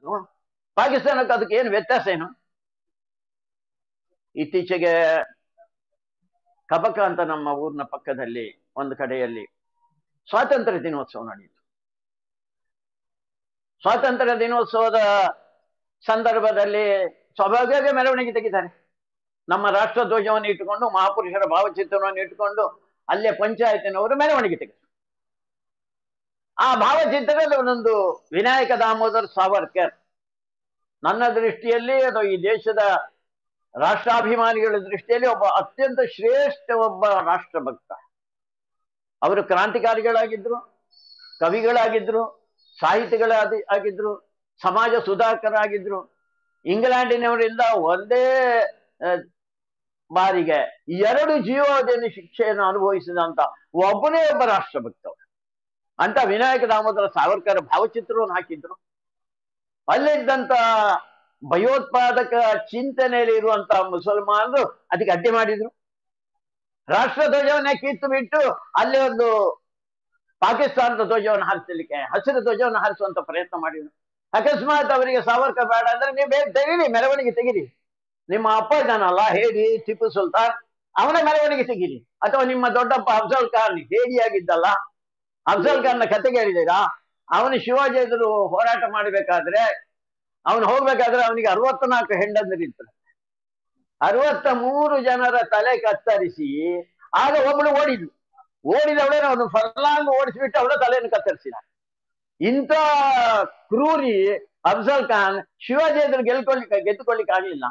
ಅದು ಪಾಕಿಸ್ತಾನಕ್ಕೆ ಅದಕ್ಕೆ ಏನು ವ್ಯತ್ಯಾಸ ಏನು ಇತ್ತೀಚೆಗೆ ಕಬಕ ಅಂತ ನಮ್ಮ ಊರಿನ ಪಕ್ಕದಲ್ಲಿ ಒಂದು ಕಡೆಯಲ್ಲಿ ಸ್ವಾತಂತ್ರ್ಯ ದಿನೋತ್ಸವ ನಡೆಯಿತು ಸ್ವಾತಂತ್ರ್ಯ ದಿನೋತ್ಸವದ ಸಂದರ್ಭದಲ್ಲಿ ಸ್ವಾಭಾವಿಕ ಮೆರವಣಿಗೆ ತೆಗಿತಾರೆ ನಮ್ಮ ರಾಷ್ಟ್ರ ಧ್ವಜವನ್ನು ಇಟ್ಟುಕೊಂಡು ಮಹಾಪುರುಷರ ಭಾವಚಿತ್ರವನ್ನು ಇಟ್ಟುಕೊಂಡು ಅಲ್ಲೇ ಪಂಚಾಯತಿನವರು ಮೆರವಣಿಗೆ ತೆಗೆದರು ಆ ಭಾವಚಿತ್ರದಲ್ಲಿ ಒಂದೊಂದು ವಿನಾಯಕ ದಾಮೋದರ್ ಸಾವರ್ಕರ್ ನನ್ನ ದೃಷ್ಟಿಯಲ್ಲಿ ಅದು ಈ ದೇಶದ ರಾಷ್ಟ್ರಾಭಿಮಾನಿಗಳ ದೃಷ್ಟಿಯಲ್ಲಿ ಒಬ್ಬ ಅತ್ಯಂತ ಶ್ರೇಷ್ಠ ಒಬ್ಬ ರಾಷ್ಟ್ರಭಕ್ತ ಅವರು ಕ್ರಾಂತಿಕಾರಿಗಳಾಗಿದ್ರು ಕವಿಗಳಾಗಿದ್ರು ಸಾಹಿತಿಗಳ ಆಗಿದ್ರು ಸಮಾಜ ಸುಧಾಕರಾಗಿದ್ರು ಇಂಗ್ಲೆಂಡಿನವರಿಂದ ಒಂದೇ ಆ, ಬಾರಿಗೆ ಎರಡು ಜೀವೋದಯ ಶಿಕ್ಷೆಯನ್ನು ಅನುಭವಿಸಿದಂತ ಒಬ್ಬನೇ ಒಬ್ಬ ರಾಷ್ಟ್ರಭಕ್ತ ಅವರು. ಅಂತ ವಿನಾಯಕ ದಾಮೋದರ ಸಾವರ್ಕರ್ ಭಾವಚಿತ್ರವನ್ನು ಹಾಕಿದ್ರು ಅಲ್ಲಿದ್ದಂತ ಭಯೋತ್ಪಾದಕ ಚಿಂತನೆಯಲ್ಲಿ ಇರುವಂತ ಮುಸಲ್ಮಾನರು ಅದಕ್ಕೆ ಅಡ್ಡಿ ಮಾಡಿದ್ರು ರಾಷ್ಟ್ರ ಧ್ವಜವನ್ನೇ ಕಿತ್ತು ಬಿಟ್ಟು ಅಲ್ಲಿ ಒಂದು ಪಾಕಿಸ್ತಾನದ ಧ್ವಜವನ್ನು ಹಾರಿಸಲಿಕ್ಕೆ ಹಸಿರು ಧ್ವಜವನ್ನು ಹಾರಿಸುವಂತ ಪ್ರಯತ್ನ ಮಾಡಿದ್ರು ಅಕಸ್ಮಾತ್ ಅವರಿಗೆ ಸಾವರ್ಕರ್ ಬೇಡ ಅಂದ್ರೆ ನೀವು ಬೇಗ ತೆಗೀರಿ ಮೆರವಣಿಗೆ ತೆಗೀರಿ ನಿಮ್ಮ ಅಪ್ಪ ಇದ್ದಾನಲ್ಲ ಹೇಳಿ ಟಿಪ್ಪು ಸುಲ್ತಾನ್ ಅವನ ಮೆರವಣಿಗೆ ತೆಗೀರಿ ಅಥವಾ ನಿಮ್ಮ ದೊಡ್ಡಪ್ಪ ಅಫ್ಜಲ್ ಖಾನ್ ಹೇಡಿಯಾಗಿದ್ದಲ್ಲ ಅಫ್ಜಲ್ ಖಾನ್ನ ಕತೆ ಕೇಳಿದ್ದೀರಾ ಅವನು ಶಿವಾಜಿ ಎದುರು ಹೋರಾಟ ಮಾಡಬೇಕಾದ್ರೆ ಅವನು ಹೋಗ್ಬೇಕಾದ್ರೆ ಅವನಿಗೆ ಅರವತ್ನಾಲ್ಕು ಹೆಂಡಂದಿರಿದ್ರು ಅರವತ್ತ ಮೂರು ಜನರ ತಲೆ ಕತ್ತರಿಸಿ ಆಗ ಒಬ್ಬಳು ಓಡಿದ್ಲು ಓಡಿದವಳೇನ ಅವನು ಫರ್ಲಾಂಗ್ ಓಡಿಸ್ಬಿಟ್ಟು ಅವಳ ತಲೆಯನ್ನು ಕತ್ತರಿಸಿದ ಇಂಥ ಕ್ರೂರಿ ಅಫ್ಜಲ್ ಖಾನ್ ಶಿವಾಜಿ ಎದುರು ಗೆಲ್ಕೊಳ್ಳಿಕ್ಕೆ ಗೆದ್ದುಕೊಳ್ಳಿಕ್ಕೆ ಆಗ್ಲಿಲ್ಲ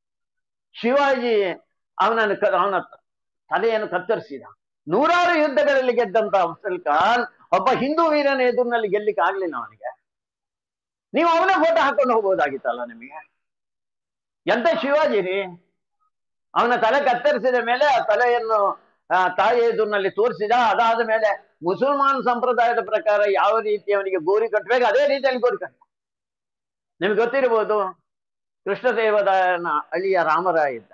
ಶಿವಾಜಿ ಅವನನ್ನು ಕ- ಅವನ ತಲೆಯನ್ನು ಕತ್ತರಿಸಿದ ನೂರಾರು ಯುದ್ಧಗಳಲ್ಲಿ ಗೆದ್ದಂತ ಅಫ್ಜಲ್ ಖಾನ್ ಒಬ್ಬ ಹಿಂದೂ ವೀರನ ಎದುರಿನಲ್ಲಿ ಗೆಲ್ಲಿಕ್ಕೆ ಆಗ್ಲಿಲ್ಲ ಅವನಿಗೆ ನೀವು ಅವನ ಫೋಟೋ ಹಾಕೊಂಡು ಹೋಗ್ಬೋದಾಗಿತ್ತಲ್ಲ ನಿಮಗೆ ಎಂತ ಶಿವಾಜಿ ರೀ ಅವನ ತಲೆ ಕತ್ತರಿಸಿದ ಮೇಲೆ ಆ ತಲೆಯನ್ನು ಆ, ತಾಯಿ ಎದುರಿನಲ್ಲಿ ತೋರಿಸಿದ ಅದಾದ ಮೇಲೆ ಮುಸಲ್ಮಾನ್ ಸಂಪ್ರದಾಯದ ಪ್ರಕಾರ ಯಾವ ರೀತಿ ಅವನಿಗೆ ಗೋರಿ ಕಟ್ಟಬೇಕು ಅದೇ ರೀತಿಯಲ್ಲಿ ಗೋರಿ ಕಟ್ಟ ನಿಮ್ಗೆ ಗೊತ್ತಿರ್ಬೋದು ಕೃಷ್ಣದೇವರಾಯನ ಅಳಿಯ ರಾಮರಾಯ ಇದ್ದ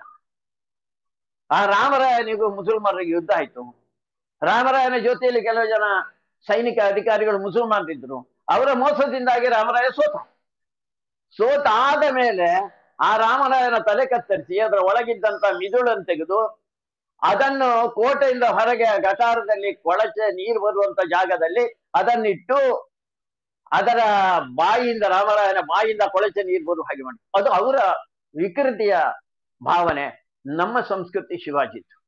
ಆ ರಾಮರಾಯನಿಗೂ ಮುಸಲ್ಮಾನರಿಗೆ ಯುದ್ಧ ಆಯ್ತು ರಾಮರಾಯನ ಜೊತೆಯಲ್ಲಿ ಕೆಲವು ಜನ ಸೈನಿಕ ಅಧಿಕಾರಿಗಳು ಮುಸಲ್ಮಾನರಿದ್ರು ಅವರ ಮೋಸದಿಂದಾಗಿ ರಾಮರಾಯ ಸೋತ ಸೋತ ಆದ ಮೇಲೆ ಆ ರಾಮರಾಯನ ತಲೆ ಕತ್ತರಿಸಿ ಅದರ ಒಳಗಿದ್ದಂತ ಮಿದುಳನ್ನು ತೆಗೆದು ಅದನ್ನು ಕೋಟೆಯಿಂದ ಹೊರಗೆ ಗಟಾರದಲ್ಲಿ ಕೊಳಚೆ ನೀರು ಬರುವಂತ ಜಾಗದಲ್ಲಿ ಅದನ್ನಿಟ್ಟು ಅದರ ಬಾಯಿಯಿಂದ ರಾಮರಾಯನ ಬಾಯಿಯಿಂದ ಕೊಳಚೆ ನೀರು ಬರುವ ಹಾಗೆ ಮಾಡಿ ಅದು ಅವರ ವಿಕೃತಿಯ ಭಾವನೆ ನಮ್ಮ ಸಂಸ್ಕೃತಿ ಶಿವಾಜಿತ್ತು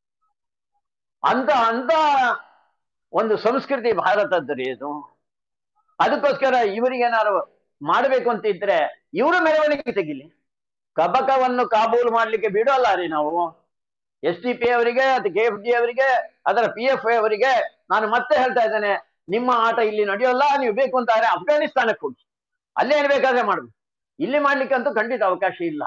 ಅಂತ ಅಂತ ಒಂದು ಸಂಸ್ಕೃತಿ ಭಾರತದ್ದು ಇದು ಅದಕ್ಕೋಸ್ಕರ ಇವರಿಗೇನಾದ್ರು ಮಾಡಬೇಕು ಅಂತ ಇದ್ರೆ ಇವರು ಮೆರವಣಿಗೆ ತೆಗಿಲಿ ಕಬಕವನ್ನು ಕಾಬೂಲು ಮಾಡ್ಲಿಕ್ಕೆ ಬಿಡೋಲ್ಲ ರೀ ನಾವು ಎಸ್ ಟಿ ಪಿ ಅವರಿಗೆ ಅದು ಕೆ ಎಫ್ ಡಿ ಅವರಿಗೆ ಅದರ ಪಿ ಎಫ್ ಐ ಅವರಿಗೆ ನಾನು ಮತ್ತೆ ಹೇಳ್ತಾ ಇದ್ದೇನೆ ನಿಮ್ಮ ಆಟ ಇಲ್ಲಿ ನಡೆಯೋಲ್ಲ ನೀವು ಬೇಕು ಅಂತಾರೆ ಅಫ್ಘಾನಿಸ್ತಾನಕ್ಕೆ ಹೋಗಿ ಅಲ್ಲೇ ಏನ್ ಬೇಕಾದ್ರೆ ಮಾಡ್ಬೇಕು ಇಲ್ಲಿ ಮಾಡ್ಲಿಕ್ಕಂತೂ ಖಂಡಿತ ಅವಕಾಶ ಇಲ್ಲ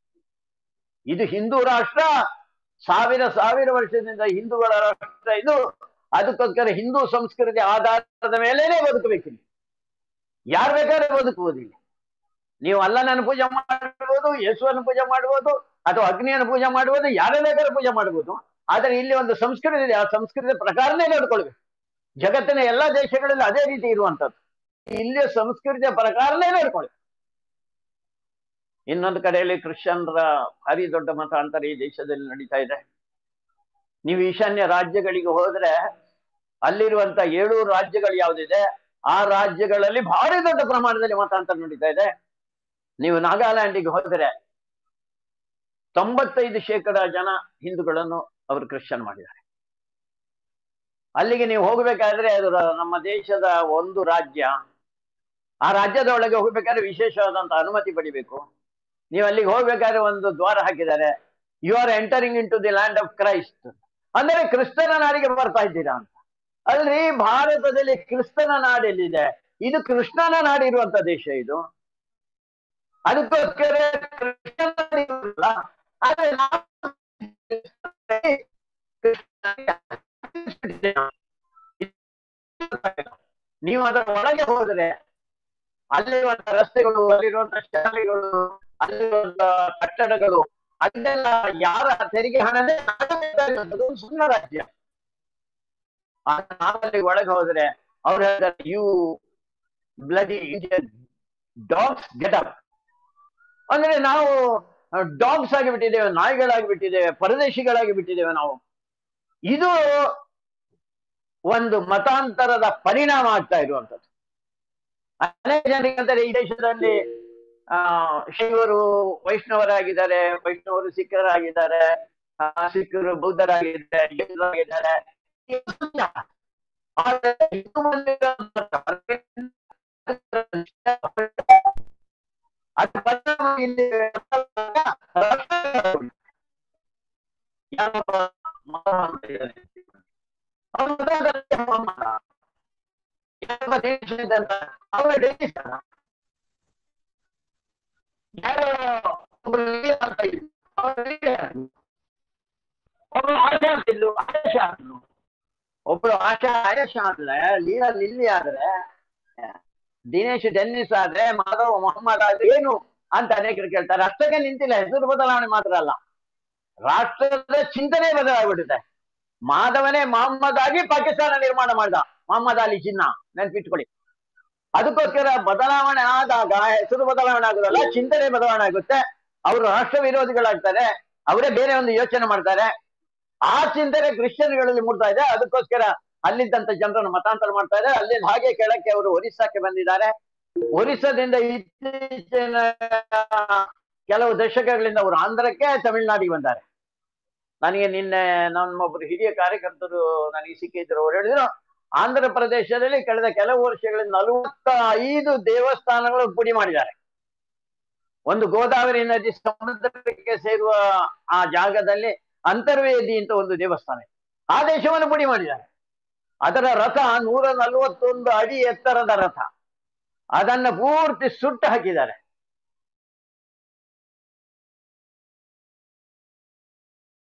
ಇದು ಹಿಂದೂ ರಾಷ್ಟ್ರ ಸಾವಿರ ಸಾವಿರ ವರ್ಷದಿಂದ ಹಿಂದೂಗಳ ರಾಷ್ಟ್ರ ಇದು ಅದಕ್ಕೋಸ್ಕರ ಹಿಂದೂ ಸಂಸ್ಕೃತಿ ಆಧಾರದ ಮೇಲೇನೆ ಬದುಕಬೇಕಿಲ್ಲ ಯಾರು ಬೇಕಾದ್ರೆ ಬದುಕುವುದಿಲ್ಲ ನೀವು ಅಲ್ಲನನ್ನು ಪೂಜೆ ಮಾಡಬಹುದು ಯೇಸುವನ್ನು ಪೂಜೆ ಮಾಡಬಹುದು ಅಥವಾ ಅಗ್ನಿಯನ್ನು ಪೂಜೆ ಮಾಡಬಹುದು ಯಾರೇ ಬೇಕಾದ್ರೆ ಪೂಜೆ ಮಾಡಬಹುದು ಆದರೆ ಇಲ್ಲಿ ಒಂದು ಸಂಸ್ಕೃತಿ ಇದೆ ಆ ಸಂಸ್ಕೃತಿಯ ಪ್ರಕಾರನೇ ನಡ್ಕೊಳ್ಬೇಕು ಜಗತ್ತಿನ ಎಲ್ಲಾ ದೇಶಗಳಲ್ಲಿ ಅದೇ ರೀತಿ ಇರುವಂತದ್ದು ಇಲ್ಲಿಯ ಸಂಸ್ಕೃತಿಯ ಪ್ರಕಾರನೇ ನಡ್ಕೊಳ್ಬೇಕು ಇನ್ನೊಂದು ಕಡೆಯಲ್ಲಿ ಕ್ರಿಶ್ಚಿಯನ್ರ ಭಾರಿ ದೊಡ್ಡ ಮತಾಂತರ ಈ ದೇಶದಲ್ಲಿ ನಡೀತಾ ಇದೆ ನೀವು ಈಶಾನ್ಯ ರಾಜ್ಯಗಳಿಗೆ ಹೋದ್ರೆ ಅಲ್ಲಿರುವಂತ ಏಳು ರಾಜ್ಯಗಳು ಯಾವ್ದಿದೆ ಆ ರಾಜ್ಯಗಳಲ್ಲಿ ಭಾರಿ ದೊಡ್ಡ ಪ್ರಮಾಣದಲ್ಲಿ ಮತಾಂತರ ನಡೀತಾ ಇದೆ ನೀವು ನಾಗಾಲ್ಯಾಂಡಿಗೆ ಹೋದರೆ ತೊಂಬತ್ತೈದು ಶೇಕಡ ಜನ ಹಿಂದೂಗಳನ್ನು ಅವರು ಕ್ರಿಶ್ಚಿಯನ್ ಮಾಡಿದ್ದಾರೆ ಅಲ್ಲಿಗೆ ನೀವು ಹೋಗ್ಬೇಕಾದ್ರೆ ಅದು ರ- ನಮ್ಮ ದೇಶದ ಒಂದು ರಾಜ್ಯ ಆ ರಾಜ್ಯದ ಒಳಗೆ ಹೋಗ್ಬೇಕಾದ್ರೆ ವಿಶೇಷವಾದಂತ ಅನುಮತಿ ಪಡಿಬೇಕು ನೀವು ಅಲ್ಲಿಗೆ ಹೋಗ್ಬೇಕಾದ್ರೆ ಒಂದು ದ್ವಾರ ಹಾಕಿದ್ದಾರೆ you are entering into the land of Christ ಅಂದರೆ ಕ್ರಿಸ್ತನ ನಾಡಿಗೆ ಬರ್ತಾ ಇದ್ದೀರಾ ಅಂತ ಅಲ್ರಿ ಭಾರತದಲ್ಲಿ ಕ್ರಿಸ್ತನ ನಾಡೆಲ್ಲಿದೆ ಇದು ಕೃಷ್ಣನ ನಾಡಿರುವಂತ ದೇಶ ಇದು ಅದಕ್ಕೋಸ್ಕರ ಕೃಷ್ಣನ ನಾಡಿರಲ್ಲ. ಆದ್ರೆ ನಾವು ನೀವು ಅದರ ಒಳಗೆ ಹೋದ್ರೆ ಅಲ್ಲಿರುವಂತ ರಸ್ತೆಗಳು ಅಲ್ಲಿರುವಂತ ಶಾಲೆಗಳು ಅಲ್ಲಿರುವಂತ ಕಟ್ಟಡಗಳು ಅದನ್ನೆಲ್ಲ ಯಾರ ತೆರಿಗೆ ಹಣನೇ ನಾವೇ ಸುಮ್ಮನೆ ರಾಜ್ಯ ಆಗ ನಾವಲ್ಲಿ ಒಳಗೆ ಹೋದ್ರೆ ಅವ್ರು ಹೇಳ್ತಾರೆ you bloody Indian dogs get up ಅಂದ್ರೆ ನಾವು ಡಾಗ್ಸ್ ಆಗಿ ಬಿಟ್ಟಿದ್ದೇವೆ ನಾಯಿಗಳಾಗಿ ಬಿಟ್ಟಿದ್ದೇವೆ ಪರದೇಶಿಗಳಾಗಿ ಬಿಟ್ಟಿದ್ದೇವೆ ನಾವು ಇದು ಒಂದು ಮತಾಂತರದ ಪರಿಣಾಮ ಆಗ್ತಾ ಇರುವಂತದ್ದು ಅನೇಕ ಜನರಿಗೆ ಅಂತಾರೆ ಈ ದೇಶದಲ್ಲಿ ಆ ಶೈವರು ವೈಷ್ಣವರಾಗಿದ್ದಾರೆ ವೈಷ್ಣವರು ಸಿಖ್ಖರಾಗಿದ್ದಾರೆ ಆ, ಸಿಖ್ಖರು ಬೌದ್ಧರಾಗಿದ್ದಾರೆ ಜೈನರಾಗಿದ್ದಾರೆ ಇದು ಸತ್ಯ. ಆದ್ರೆ ಹಿಂದೂ ಅದು ಪರಿಣಾಮ ಇಲ್ಲಿ ಯಾರೊಬ್ಬ ಮಹಾನ್ ಇದ್ದಾನೆ. ಅವನು ಮತದಾರರಿಗೆ ಅವಮಾನ. ಯಾರೊಬ್ಬ ದೇಶದಿಂದ ಅವರ ದೇಶದ ಯಾರೋ ಒಬ್ರು leader ಅಂತ ಇದ್ರು. ಅವ್ರು leader. ಒಬ್ರು ಆಶಾ ಅಂತಿದ್ಲು, ಆಯೇಷಾ ಅಂದ್ಲು. ಒಬ್ರು ಆಶಾ ಆಯೇಷ ಆದ್ರೆ ಲೀಡರ್ ಲಿಲ್ಲಿ ಆದ್ರೆ ದಿನೇಶ್ ಡೆನ್ನಿಸ್ ಆದ್ರೆ ಮಾಧವ್ ಮೊಹಮ್ಮದ್ ಆದ್ರೆ ಏನು ಅಂತ ಅನೇಕರು ಕೇಳ್ತಾರೆ ಅಷ್ಟಕ್ಕೆ ನಿಂತಿಲ್ಲ ಹೆಸರು ಬದಲಾವಣೆ ಮಾತ್ರ ಅಲ್ಲ ರಾಷ್ಟ್ರದ ಚಿಂತನೆ ಬದಲಾಗ್ಬಿಟ್ಟಿದೆ ಮಾಧವನೇ ಮೊಹಮ್ಮದ್ ಆಗಿ ಪಾಕಿಸ್ತಾನ ನಿರ್ಮಾಣ ಮಾಡಿದ ಮೊಹಮ್ಮದ್ ಅಲಿ ಜಿನ್ನಾ ನೆನ್ಪಿಟ್ಕೊಳ್ಳಿ ಅದಕ್ಕೋಸ್ಕರ ಬದಲಾವಣೆ ಆದಾಗ ಹೆಸರು ಬದಲಾವಣೆ ಆಗೋದಲ್ಲ ಚಿಂತನೆ ಬದಲಾವಣೆ ಆಗುತ್ತೆ ಅವರು ರಾಷ್ಟ್ರ ವಿರೋಧಿಗಳಾಗ್ತಾರೆ ಅವರೇ ಬೇರೆ ಒಂದು ಯೋಚನೆ ಮಾಡ್ತಾರೆ ಆ ಚಿಂತನೆ ಕ್ರಿಶ್ಚಿಯನ್ಗಳಲ್ಲಿ ಮೂಡ್ತಾ ಇದೆ ಅದಕ್ಕೋಸ್ಕರ ಅಲ್ಲಿದ್ದಂತ ಜನರನ್ನು ಮತಾಂತರ ಮಾಡ್ತಾ ಇದ್ದಾರೆ ಅಲ್ಲಿಂದ ಹಾಗೆ ಕೆಳಕ್ಕೆ ಅವರು ಒರಿಸ್ಸಾಕ್ಕೆ ಬಂದಿದ್ದಾರೆ ಒರಿಸ್ಸಾದಿಂದ ಇತ್ತೀಚಿನ ಕೆಲವು ದಶಕಗಳಿಂದ ಅವರು ಆಂಧ್ರಕ್ಕೆ ತಮಿಳುನಾಡಿಗೆ ಬಂದ್ದಾರೆ ನನಗೆ ನಿನ್ನೆ ನಮ್ಮೊಬ್ರು ಹಿರಿಯ ಕಾರ್ಯಕರ್ತರು ನನಗೆ ಸಿಕ್ಕಿದ್ರು ಅವ್ರು ಹೇಳಿದ್ರು ಆಂಧ್ರ ಪ್ರದೇಶದಲ್ಲಿ ಕಳೆದ ಕೆಲವು ವರ್ಷಗಳಿಂದ ನಲವತ್ತ ಐದು ದೇವಸ್ಥಾನಗಳು ಪುಡಿ ಮಾಡಿದ್ದಾರೆ ಒಂದು ಗೋದಾವರಿ ನದಿ ಸಮುದ್ರಕ್ಕೆ ಸೇರುವ ಆ ಜಾಗದಲ್ಲಿ ಅಂತರ್ವೇದಿ ಅಂತ ಒಂದು ದೇವಸ್ಥಾನ ಇದೆ. ಆ ದೇಶವನ್ನು ಪುಡಿ ಮಾಡಿದ್ದಾರೆ ಅದರ ರಥ ನೂರ ನಲವತ್ತೊಂದು ಅಡಿ ಎತ್ತರದ ರಥ ಅದನ್ನ ಪೂರ್ತಿ ಸುಟ್ಟು ಹಾಕಿದ್ದಾರೆ